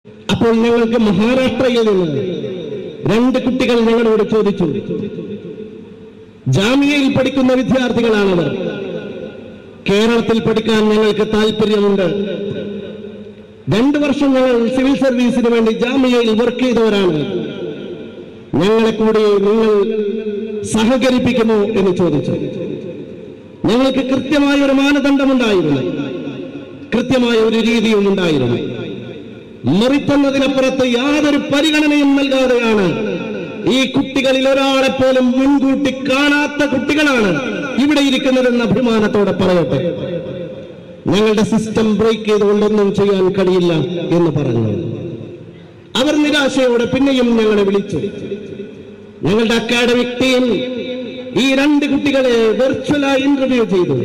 അപ്പോൾ ഞങ്ങൾക്ക് മഹാരാഷ്ട്രയിൽ നിന്ന് രണ്ട് കുട്ടികൾ ഞങ്ങളോട് ചോദിച്ചു ജാമ്യയിൽ പഠിക്കുന്ന വിദ്യാർത്ഥികളാണവർ കേരളത്തിൽ പഠിക്കാൻ ഞങ്ങൾക്ക് താല്പര്യമുണ്ട് രണ്ടു വർഷം ഞങ്ങൾ സിവിൽ സർവീസിന് വേണ്ടി ജാമ്യയിൽ വർക്ക് ചെയ്തവരാണ് ഞങ്ങളെ കൂടി നിങ്ങൾ സഹകരിപ്പിക്കുമോ എന്ന് ചോദിച്ചു ഞങ്ങൾക്ക് കൃത്യമായ ഒരു മാനദണ്ഡമുണ്ടായിരുന്നു കൃത്യമായ ഒരു രീതിയും ഉണ്ടായിരുന്നു മറിത്തെന്നതിനപ്പുറത്ത് യാതൊരു പരിഗണനയും നൽകാതെയാണ് ഈ കുട്ടികളിൽ ഒരാളെ പോലും മുൻകൂട്ടി കാണാത്ത കുട്ടികളാണ് ഇവിടെ ഇരിക്കുന്നതെന്ന് അഭിമാനത്തോടെ പറയട്ടെ ഞങ്ങളുടെ സിസ്റ്റം ബ്രേക്ക് ചെയ്തുകൊണ്ടൊന്നും ചെയ്യാൻ കഴിയില്ല എന്ന് പറഞ്ഞു അവർ നിരാശയോടെ പിന്നെയും ഞങ്ങളെ വിളിച്ചു ഞങ്ങളുടെ അക്കാഡമിക് ടീം ഈ രണ്ട് കുട്ടികളെ വെർച്വലായി ഇന്റർവ്യൂ ചെയ്തു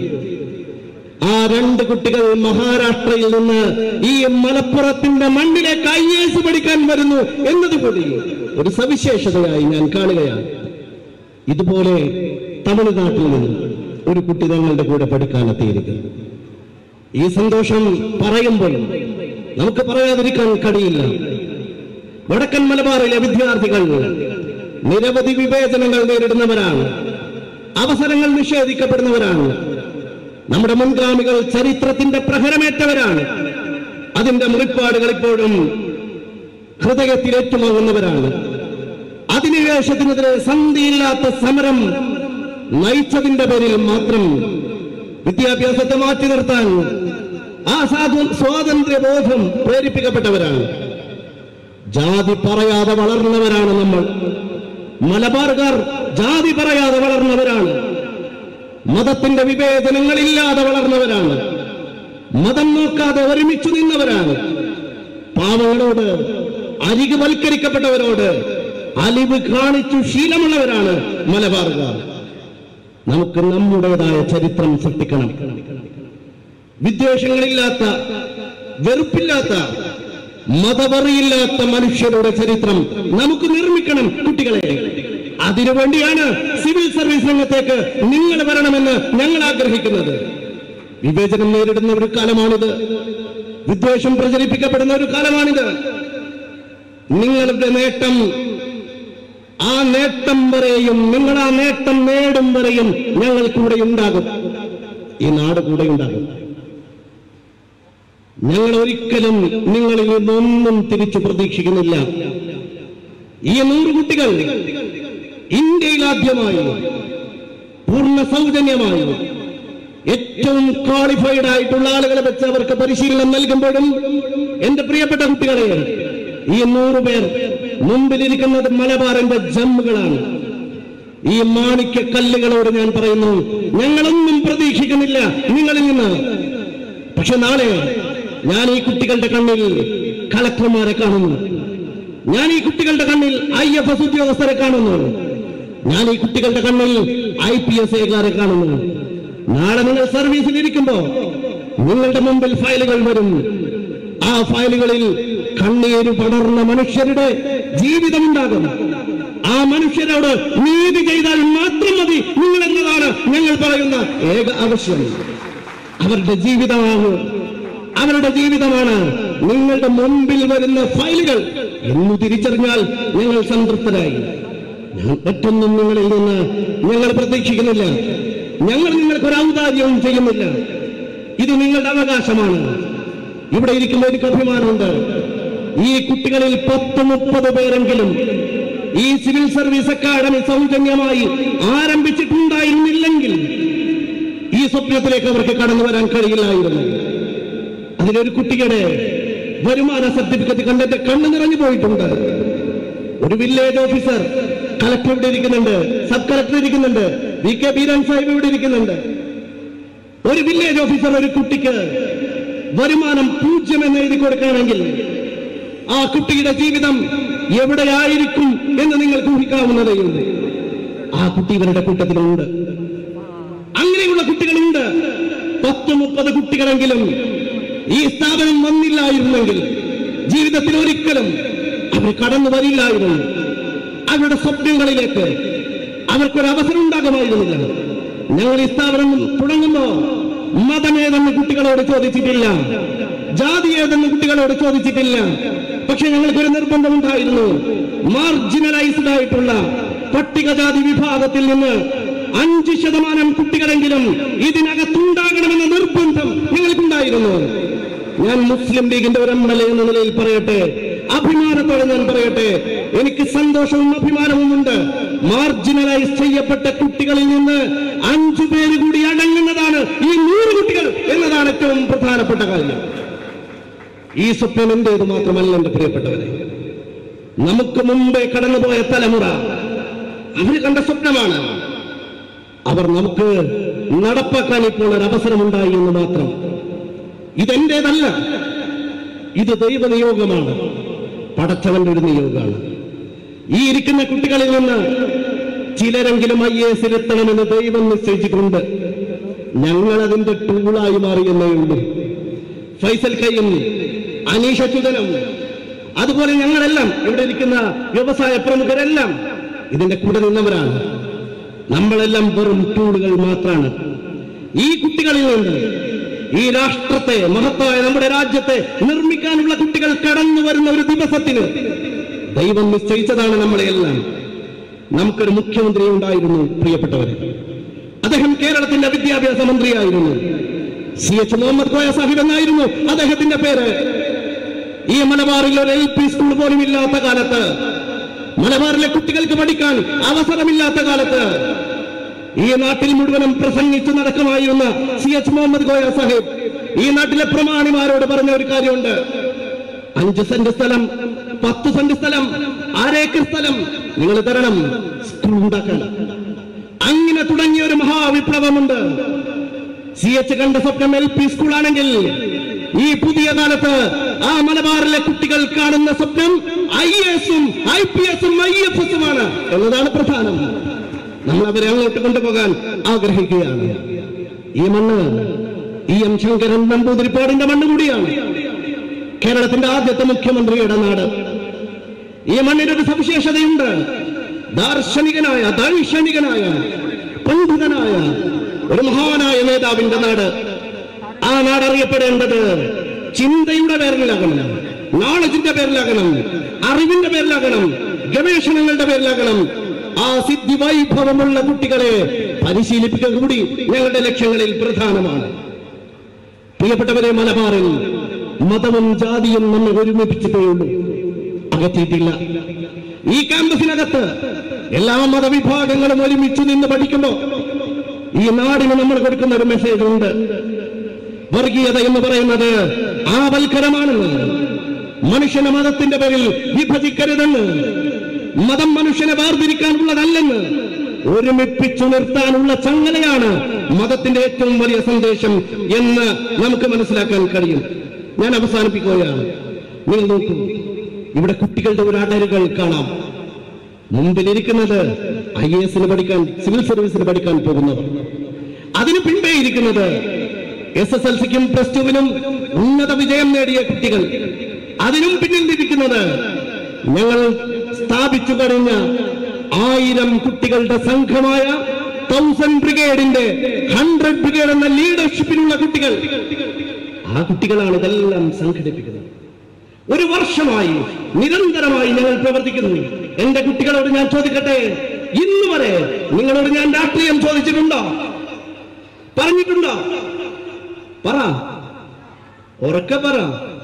ആ രണ്ട് കുട്ടികൾ മഹാരാഷ്ട്രയിൽ നിന്ന് ഈ മലപ്പുറത്തിന്റെ മണ്ണിലേക്ക് ഐ എസ് പഠിക്കാൻ വരുന്നു എന്നതുകൂടി ഒരു സവിശേഷതയായി ഞാൻ കാണുകയാണ് ഇതുപോലെ തമിഴ്നാട്ടിൽ നിന്ന് ഒരു കുട്ടി ഞങ്ങളുടെ കൂടെ പഠിക്കാനെത്തിയിരിക്കുന്നു ഈ സന്തോഷം പറയുമ്പോൾ നമുക്ക് പറയാതിരിക്കാൻ കഴിയില്ല വടക്കൻ മലബാറിലെ വിദ്യാർത്ഥികൾ നിരവധി വിവേചനങ്ങൾ നേരിടുന്നവരാണ് അവസരങ്ങൾ നിഷേധിക്കപ്പെടുന്നവരാണ് നമ്മുടെ മുൻഗാമികൾ ചരിത്രത്തിന്റെ പ്രഹരമേറ്റവരാണ് അതിന്റെ മുറിപ്പാടുകൾ ഇപ്പോഴും ഹൃദയത്തിൽ ഏറ്റുവാങ്ങുന്നവരാണ് അധിനിവേശത്തിനെതിരെ സന്ധിയില്ലാത്ത സമരം നയിച്ചതിന്റെ പേരിൽ മാത്രം വിദ്യാഭ്യാസത്തെ മാറ്റി നിർത്താൻ ആ സാധു സ്വാതന്ത്ര്യബോധം പ്രേരിപ്പിക്കപ്പെട്ടവരാണ് ജാതി പറയാതെ വളർന്നവരാണ് നമ്മൾ മലബാർകാർ ജാതി പറയാതെ വളർന്നവരാണ് മതത്തിന്റെ വിവേചനങ്ങളില്ലാതെ വളർന്നവരാണ് മതം നോക്കാതെ ഒരുമിച്ചു നിന്നവരാണ് പാവങ്ങളോട് അരികുവൽക്കരിക്കപ്പെട്ടവരോട് അലിവ് കാണിച്ചു ശീലമുള്ളവരാണ് മലബാറുകാർ നമുക്ക് നമ്മുടേതായ ചരിത്രം സൃഷ്ടിക്കണം വിദ്വേഷങ്ങളില്ലാത്ത വെറുപ്പില്ലാത്ത മതവറിയില്ലാത്ത മനുഷ്യരുടെ ചരിത്രം നമുക്ക് നിർമ്മിക്കണം കുട്ടികളെ അതിനുവേണ്ടിയാണ് സിവിൽ സർവീസ് രംഗത്തേക്ക് നിങ്ങൾ വരണമെന്ന് ഞങ്ങൾ ആഗ്രഹിക്കുന്നത് വിവേചനം നേരിടുന്ന ഒരു കാലമാണിത് വിദ്വേഷം പ്രചരിപ്പിക്കപ്പെടുന്ന ഒരു കാലമാണിത് നിങ്ങളുടെ നേട്ടം ആ നേട്ടം വരെയും നിങ്ങൾ ആ നേട്ടം നേടും വരെയും ഞങ്ങൾ കൂടെ ഉണ്ടാകും ഈ നാട് കൂടെ ഉണ്ടാകും ഞങ്ങൾ ഒരിക്കലും നിങ്ങളിൽ നിന്നൊന്നും തിരിച്ചു പ്രതീക്ഷിക്കുന്നില്ല ഈ നൂറ് കുട്ടികൾ ഇന്ത്യയിൽ ആദ്യമായി പൂർണ്ണ സൗജന്യമായി ഏറ്റവും ക്വാളിഫൈഡ് ആയിട്ടുള്ള ആളുകളെ വെച്ച് അവർക്ക് പരിശീലനം നൽകുമ്പോഴും എന്റെ പ്രിയപ്പെട്ട കുട്ടികളെ ഈ നൂറ് പേർ മുമ്പിലിരിക്കുന്നത് മലബാറിന്റെ ജമ്മുകളാണ് ഈ മാണിക്യ കല്ലുകളോട് ഞാൻ പറയുന്നു ഞങ്ങളൊന്നും പ്രതീക്ഷിക്കുന്നില്ല നിങ്ങളിൽ നിന്ന് പക്ഷെ നാളെ ഞാൻ ഈ കുട്ടികളുടെ കണ്ണിൽ കളക്ടർമാരെ കാണുന്നു ഞാൻ ഈ കുട്ടികളുടെ കണ്ണിൽ ഐ എഫ് എസ് ഉദ്യോഗസ്ഥരെ കാണുന്നു ഞാൻ ഈ കുട്ടികളുടെ കണ്ണിൽ ഐ പി എസ് എക്കാരെ കാണുന്നു നാളെ നിങ്ങൾ സർവീസിൽ ഇരിക്കുമ്പോ നിങ്ങളുടെ മുമ്പിൽ ഫയലുകൾ വരും ആ ഫയലുകളിൽ കണ്ണീര് പടർന്ന മനുഷ്യരുടെ ജീവിതമുണ്ടാകും ആ മനുഷ്യരോട് നീതി ചെയ്താൽ മാത്രം മതി നിങ്ങൾ എന്നതാണ് ഞങ്ങൾ പറയുന്ന ഏക ആവശ്യം അവരുടെ ജീവിതമാണ് അവരുടെ ജീവിതമാണ് നിങ്ങളുടെ മുമ്പിൽ വരുന്ന ഫയലുകൾ എന്ന് തിരിച്ചറിഞ്ഞാൽ ഞങ്ങൾ സംതൃപ്തരായി ഞാൻ മറ്റൊന്നും നിങ്ങളിൽ നിന്ന് ഞങ്ങൾ പ്രതീക്ഷിക്കുന്നില്ല ഞങ്ങൾ നിങ്ങൾക്ക് ഒരു ഔദാര്യവും ചെയ്യുന്നില്ല ഇത് നിങ്ങളുടെ അവകാശമാണ് ഇവിടെ ഇരിക്കുന്ന എനിക്ക് അഭിമാനമുണ്ട് ഈ കുട്ടികളിൽ പത്ത് മുപ്പത് പേരെങ്കിലും ഈ സിവിൽ സർവീസ് അക്കാദമി സൗജന്യമായി ആരംഭിച്ചിട്ടുണ്ടായിരുന്നില്ലെങ്കിൽ ഈ സ്വപ്നത്തിലേക്ക് അവർക്ക് കടന്നു വരാൻ കഴിയില്ലായിരുന്നു അതിലൊരു കുട്ടിയുടെ വരുമാന സർട്ടിഫിക്കറ്റ് കണ്ടെന്റെ കണ്ണ് നിറഞ്ഞു പോയിട്ടുണ്ട് ഒരു വില്ലേജ് ഓഫീസർ കളക്ടർ ഇവിടെ ഇരിക്കുന്നുണ്ട് സബ് കളക്ടർ ഇരിക്കുന്നുണ്ട് വി കെ ബീരൻ സാഹിബ് ഇവിടെ ഇരിക്കുന്നുണ്ട് ഒരു വില്ലേജ് ഓഫീസർ ഒരു കുട്ടിക്ക് വരുമാനം പൂജ്യം എന്ന് എഴുതി കൊടുക്കുകയാണെങ്കിൽ ആ കുട്ടിയുടെ ജീവിതം എവിടെയായിരിക്കും എന്ന് നിങ്ങൾക്ക് ഊഹിക്കാവുന്നതേയുള്ളൂ ആ കുട്ടി ഇവരുടെ കൂട്ടത്തിലുണ്ട് അങ്ങനെയുള്ള കുട്ടികളുണ്ട് പത്ത് മുപ്പത് കുട്ടികളെങ്കിലും ഈ സ്ഥാപനം വന്നില്ലായിരുന്നെങ്കിൽ ജീവിതത്തിൽ ഒരിക്കലും അവർ കടന്നു വരില്ലായിരുന്നു അവരുടെ സ്വപ്നങ്ങളിലേക്ക് അവർക്കൊരു അവസരം ഉണ്ടാകുമായിരുന്നില്ല ഞങ്ങൾ ഈ സ്ഥാപനം തുടങ്ങുമ്പോ മതമേതെന്ന് കുട്ടികളോട് ചോദിച്ചിട്ടില്ല ജാതി ഏതെന്ന് കുട്ടികളോട് ചോദിച്ചിട്ടില്ല പക്ഷെ ഞങ്ങൾക്കൊരു നിർബന്ധമുണ്ടായിരുന്നു മാർജിനലൈസ്ഡ് ആയിട്ടുള്ള പട്ടികജാതി വിഭാഗത്തിൽ നിന്ന് അഞ്ച് ശതമാനം കുട്ടികളെങ്കിലും ഇതിനകത്തുണ്ടാകണമെന്ന നിർബന്ധം ഞങ്ങൾക്കുണ്ടായിരുന്നു ഞാൻ മുസ്ലിം ലീഗിന്റെ ഒരു എം എൽ എ എന്ന നിലയിൽ പറയട്ടെ അഭിമാനത്തോടെ ഞാൻ പറയട്ടെ എനിക്ക് സന്തോഷവും അഭിമാനവും ഉണ്ട് മാർജിനലൈസ് ചെയ്യപ്പെട്ട കുട്ടികളിൽ നിന്ന് അഞ്ചു പേര് കൂടി അടങ്ങുന്നതാണ് ഈ നൂറ് കുട്ടികൾ എന്നതാണ് ഏറ്റവും പ്രധാനപ്പെട്ട കാര്യം ഈ സ്വപ്നം എന്റേത് മാത്രമല്ല എന്റെ പ്രിയപ്പെട്ടവരെ നമുക്ക് മുമ്പേ കടന്നുപോയ തലമുറ അവര് കണ്ട സ്വപ്നമാണ് അവർ നമുക്ക് നടപ്പാക്കാൻ ഇപ്പോൾ ഒരു അവസരമുണ്ടായി എന്ന് മാത്രം ഇതെന്റേതല്ല ഇത് ദൈവ നിയോഗമാണ് പടച്ചവന്റെ ഒരു നിയോഗമാണ് ഈ ഇരിക്കുന്ന കുട്ടികളിൽ നിന്ന് ചിലരെങ്കിലും ഐ എസ് എത്തണമെന്ന് ദൈവം നിശ്ചയിച്ചിട്ടുണ്ട് ഞങ്ങൾ അതിന്റെ ടൂളായി മാറിയെന്നേ ഉള്ളൂ ഫൈസൽ കയ്യും അനീഷ ചുതനും അതുപോലെ ഞങ്ങളെല്ലാം ഇവിടെ ഇരിക്കുന്ന വ്യവസായ പ്രമുഖരെല്ലാം ഇതിന്റെ കൂടെ നിന്നവരാണ് നമ്മളെല്ലാം വെറും ടൂളുകൾ മാത്രമാണ് ഈ കുട്ടികളിൽ നിന്ന് ഈ രാഷ്ട്രത്തെ മഹത്തായ നമ്മുടെ രാജ്യത്തെ നിർമ്മിക്കാനുള്ള കുട്ടികൾ കടന്നു വരുന്ന ഒരു ദിവസത്തിന് ദൈവം നിശ്ചയിച്ചതാണ് നമ്മളെല്ലാം നമുക്കൊരു മുഖ്യമന്ത്രി ഉണ്ടായിരുന്നു പ്രിയപ്പെട്ടവരെ അദ്ദേഹം കേരളത്തിന്റെ വിദ്യാഭ്യാസ മന്ത്രിയായിരുന്നു സി എച്ച് മുഹമ്മദ് കോയ സാഹിബ് എന്നായിരുന്നു അദ്ദേഹത്തിന്റെ പേര് ഈ മലബാറിൽ ഒരു എൽ പി സ്കൂൾ പോലും ഇല്ലാത്ത കാലത്ത് മലബാറിലെ കുട്ടികൾക്ക് പഠിക്കാൻ അവസരമില്ലാത്ത കാലത്ത് ഈ നാട്ടിൽ മുഴുവനും പ്രസംഗിച്ചു നടക്കുമായിരുന്ന സി എച്ച് മുഹമ്മദ് കോയ സാഹിബ് ഈ നാട്ടിലെ പ്രമാണിമാരോട് പറഞ്ഞ ഒരു കാര്യമുണ്ട് അഞ്ച് സെന്റ് സ്ഥലം പത്ത് സെന്റ് സ്ഥലം ആരേക്കർ സ്ഥലം നിങ്ങൾ തരണം സ്കൂൾ ഉണ്ടാക്കാൻ അങ്ങനെ തുടങ്ങിയ ഒരു മഹാവിപ്ലവമുണ്ട് സി എച്ച് കണ്ട സ്വപ്നം എൽ പി സ്കൂളാണെങ്കിൽ ഈ പുതിയ കാലത്ത് ആ മലബാറിലെ കുട്ടികൾ കാണുന്ന സ്വപ്നം ഐ എസും ഐ പി എസും ഐ എഫ് എസുമാണ് എന്നതാണ് പ്രധാനം നമ്മൾ അവരെ അങ്ങോട്ട് കൊണ്ടുപോകാൻ ആഗ്രഹിക്കുകയാണ് ഈ മണ്ണ് ഇ എം ശങ്കരൻ നമ്പൂതിരിപ്പാടിന്റെ മണ്ണ് കൂടിയാണ് കേരളത്തിന്റെ ആദ്യത്തെ മുഖ്യമന്ത്രിയുടെ നാട് ഈ മണ്ണിന് ഒരു സവിശേഷതയുണ്ട് ദാർശനികനായ ദൈക്ഷണികനായ പണ്ഡിതനായ ഒരു മഹാനായ നേതാവിന്റെ നാട് ആ നാട് അറിയപ്പെടേണ്ടത് ചിന്തയുടെ പേരിലാകണം നോളജിന്റെ പേരിലാകണം അറിവിന്റെ പേരിലാകണം ഗവേഷണങ്ങളുടെ പേരിലാകണം ആ സിദ്ധി വൈഭവമുള്ള കുട്ടികളെ പരിശീലിപ്പിക്കുക കൂടി ഞങ്ങളുടെ ലക്ഷ്യങ്ങളിൽ പ്രധാനമാണ് പ്രിയപ്പെട്ടവരെ മലബാറിൽ മതവും ജാതിയും നമ്മെ ഒരുമിപ്പിച്ചിട്ടേ ഉള്ളൂ അകറ്റിയിട്ടില്ല ഈ ക്യാമ്പസിനകത്ത് എല്ലാ മതവിഭാഗങ്ങളും ഒരുമിച്ച് നിന്ന് പഠിക്കുമ്പോ ഈ നാടിന് നമ്മൾ കൊടുക്കുന്ന ഒരു മെസ്സേജ് ഉണ്ട് വർഗീയത എന്ന് പറയുന്നത് ആവൽക്കരമാണെന്ന് മനുഷ്യനെ മതത്തിന്റെ പേരിൽ വിഭജിക്കരുതെന്ന് മതം മനുഷ്യനെ വേർതിരിക്കാനുള്ളതല്ലെന്ന് ഒരുമിപ്പിച്ചു നിർത്താനുള്ള ചങ്ങലയാണ് മതത്തിന്റെ ഏറ്റവും വലിയ സന്ദേശം എന്ന് നമുക്ക് മനസ്സിലാക്കാൻ കഴിയും ഞാൻ അവസാനിപ്പിക്കുകയാണ് നിങ്ങൾ നോക്കൂ ഇവിടെ കുട്ടികളുടെ ഒരു അടരുകൾ കാണാം മുമ്പിലിരിക്കുന്നത് ഐ എ എസിന് പഠിക്കാൻ സിവിൽ സർവീസിന് പഠിക്കാൻ പോകുന്നവർ അതിന് പിൻപേ ഇരിക്കുന്നത് എസ് എസ് എൽ സിക്കും പ്ലസ് ടുവിനും ഉന്നത വിജയം നേടിയ കുട്ടികൾ അതിനും പിന്നിൽ ഇരിക്കുന്നത് ഞങ്ങൾ സ്ഥാപിച്ചു കഴിഞ്ഞ ആയിരം കുട്ടികളുടെ സംഘമായ തൗസൻഡ് ബ്രിഗേഡിന്റെ ഹൺഡ്രഡ് ബ്രിഗേഡ് എന്ന ലീഡർഷിപ്പിലുള്ള കുട്ടികൾ ആ കുട്ടികളാണ് ഇതെല്ലാം സംഘടിപ്പിക്കുന്നത് ഒരു വർഷമായി നിരന്തരമായി ഞങ്ങൾ പ്രവർത്തിക്കുന്നു എന്റെ കുട്ടികളോട് ഞാൻ ചോദിക്കട്ടെ ഇന്ന് വരെ നിങ്ങളോട് ഞാൻ രാഷ്ട്രീയം ചോദിച്ചിട്ടുണ്ടോ പറഞ്ഞിട്ടുണ്ടോ പറ ഉറക്കെ പറ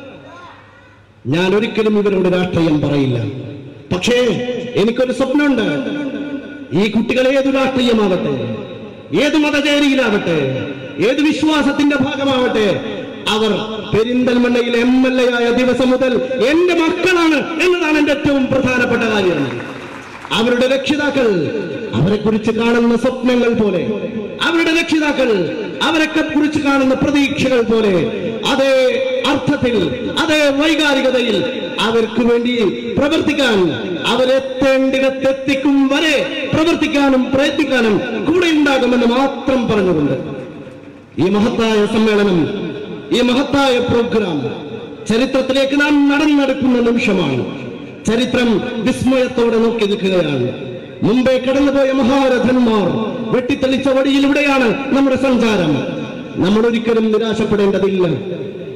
ഞാൻ ഒരിക്കലും ഇവരോട് രാഷ്ട്രീയം പറയില്ല പക്ഷേ എനിക്കൊരു സ്വപ്നമുണ്ട് ഈ കുട്ടികൾ ഏതു രാഷ്ട്രീയമാവട്ടെ ഏത് മതചേരിയിലാവട്ടെ ഏത് വിശ്വാസത്തിന്റെ ഭാഗമാവട്ടെ അവർ പെരിന്തൽമണ്ണയിൽ എം എൽ എ ആയ ദിവസം മുതൽ എന്റെ മക്കളാണ് എന്നതാണ് എന്റെ ഏറ്റവും പ്രധാനപ്പെട്ട കാര്യം അവരുടെ രക്ഷിതാക്കൾ അവരെ കുറിച്ച് കാണുന്ന സ്വപ്നങ്ങൾ പോലെ അവരുടെ രക്ഷിതാക്കൾ അവരെ കുറിച്ച് കാണുന്ന പ്രതീക്ഷകൾ പോലെ അതേ അർത്ഥത്തിൽ അതേ വൈകാരികതയിൽ അവർക്ക് വേണ്ടി പ്രവർത്തിക്കാൻ അവരെത്തേണ്ടിടത്തെത്തിക്കും വരെ പ്രവർത്തിക്കാനും പ്രയത്നിക്കാനും കൂടെ ഉണ്ടാകുമെന്ന് മാത്രം പറഞ്ഞുകൊണ്ട് ഈ മഹത്തായ സമ്മേളനം ഈ മഹത്തായ പ്രോഗ്രാം ചരിത്രത്തിലേക്ക് നാം നടന്നെടുക്കുന്ന നിമിഷമാണ് ചരിത്രം വിസ്മയത്തോടെ നോക്കി നിൽക്കുകയാണ് മുമ്പേ കടന്നുപോയ മഹാരഥന്മാർ വെട്ടിത്തെളിച്ച വഴിയിലൂടെയാണ് നമ്മുടെ സഞ്ചാരം നമ്മൾ ഒരിക്കലും നിരാശപ്പെടേണ്ടതില്ല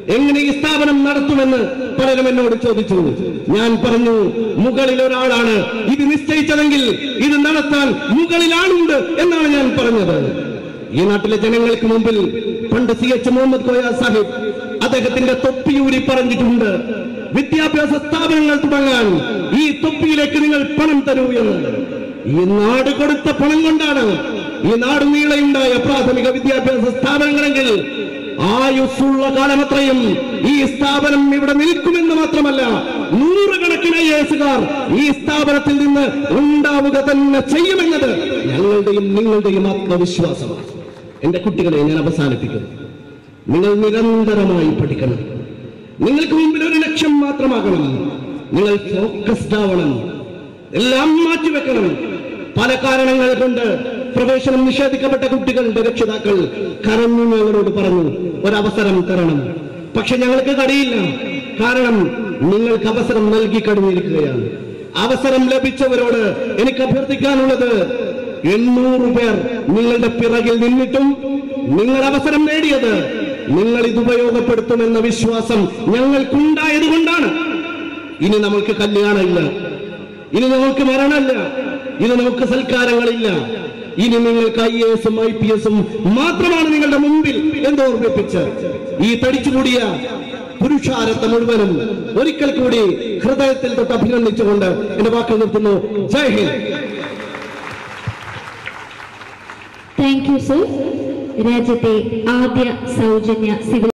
എങ്ങനെ ഈ സ്ഥാപനം നടത്തുമെന്ന് പലരും എന്നോട് ചോദിച്ചു ഞാൻ പറഞ്ഞു മുകളിൽ ഒരാളാണ് ഇത് നിശ്ചയിച്ചതെങ്കിൽ ഇത് നടത്താൻ മുകളിൽ ആളുണ്ട് എന്നാണ് ഞാൻ പറഞ്ഞത് ഈ നാട്ടിലെ ജനങ്ങൾക്ക് മുമ്പിൽ പണ്ട് സി എച്ച് മുഹമ്മദ് കോയ സാഹിബ് അദ്ദേഹത്തിന്റെ തൊപ്പിയൂരി പറഞ്ഞിട്ടുണ്ട് വിദ്യാഭ്യാസ സ്ഥാപനങ്ങൾ തുടങ്ങാൻ ഈ തൊപ്പിയിലേക്ക് നിങ്ങൾ പണം തരൂ എന്ന് ഈ നാട് കൊടുത്ത പണം കൊണ്ടാണ് ഈ നാട് നീളയുണ്ടായ പ്രാഥമിക വിദ്യാഭ്യാസ സ്ഥാപനങ്ങളെങ്കിൽ ആയുസ്സുള്ള കാലമത്രയും ഈ സ്ഥാപനം ഇവിടെ നിൽക്കുമെന്ന് മാത്രമല്ല നൂറുകണക്കിന് ഐ എസുകാർ ഈ സ്ഥാപനത്തിൽ നിന്ന് ഉണ്ടാവുക തന്നെ ചെയ്യുമെന്നത് ഞങ്ങളുടെയും നിങ്ങളുടെയും ആത്മവിശ്വാസമാണ് എന്റെ കുട്ടികളെ ഞാൻ അവസാനിപ്പിക്കുന്നു നിങ്ങൾ നിരന്തരമായി പഠിക്കണം നിങ്ങൾക്ക് മുമ്പിൽ ഒരു ലക്ഷ്യം മാത്രമാകണം നിങ്ങൾ ഫോക്കസ്ഡ് ആവണം എല്ലാം മാറ്റിവെക്കണം പല കാരണങ്ങൾ കൊണ്ട് പ്രവേശനം നിഷേധിക്കപ്പെട്ട കുട്ടികളുടെ രക്ഷിതാക്കൾ കരഞ്ഞു ഞങ്ങളോട് പറഞ്ഞു ഒരവസരം തരണം പക്ഷെ ഞങ്ങൾക്ക് കഴിയില്ല കാരണം നിങ്ങൾക്ക് അവസരം നൽകി കഴിഞ്ഞിരിക്കുകയാണ് അവസരം ലഭിച്ചവരോട് എനിക്ക് അഭ്യർത്ഥിക്കാനുള്ളത് എണ്ണൂറ് പേർ നിങ്ങളുടെ പിറകിൽ നിന്നിട്ടും നിങ്ങൾ അവസരം നേടിയത് നിങ്ങൾ ഇത് ഉപയോഗപ്പെടുത്തുമെന്ന വിശ്വാസം ഞങ്ങൾക്കുണ്ടായത് കൊണ്ടാണ് ഇനി നമുക്ക് കല്യാണമില്ല ഇനി നമുക്ക് മരണമില്ല ഇനി നമുക്ക് സൽക്കാരങ്ങളില്ല ഇനി നിങ്ങൾക്ക് ഐ എ എസും ഐ പി എസും മാത്രമാണ് നിങ്ങളുടെ മുമ്പിൽ എന്ന് ഓർമ്മിപ്പിച്ച് ഈ തടിച്ചുകൂടിയ പുരുഷാരത്തെ മുഴുവനും ഒരിക്കൽ കൂടി ഹൃദയത്തിൽ തൊട്ട് അഭിനന്ദിച്ചുകൊണ്ട് എന്റെ വാക്കുകൾ നിർത്തുന്നു Jai Hind thank you sir രാജ്യത്തെ ആദ്യ സൗജന്യ സിവിൽ